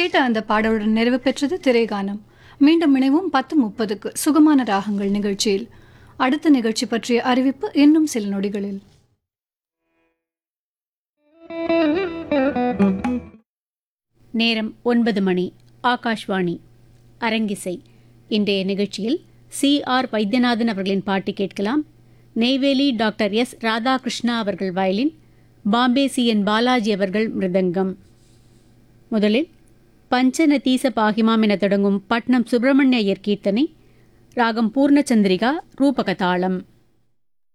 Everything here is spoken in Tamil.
கேட்ட அந்த பாடலுடன் நிறைவு பெற்றது திரைகானம் மீண்டும் இணைவும் பத்து முப்பதுக்கு சுகமான ராகங்கள் நிகழ்ச்சியில் அடுத்த நிகழ்ச்சி பற்றிய அறிவிப்பு இன்னும் சில நொடிகளில் நேரம் ஒன்பது மணி ஆகாஷ்வாணி அரங்கிசை இன்றைய நிகழ்ச்சியில் சி ஆர் வைத்தியநாதன் அவர்களின் பாட்டு கேட்கலாம் நெய்வேலி டாக்டர் எஸ் ராதாகிருஷ்ணா அவர்கள் violin Bombay C N Balaji அவர்கள் மிருதங்கம் முதலில் பஞ்சநதீச பாகிமாம் என தொடங்கும் பட்னம் சுப்பிரமணிய ஐயர் கீர்த்தனை ராகம் பூர்ணச்சந்திரிகா ரூபகதாளம்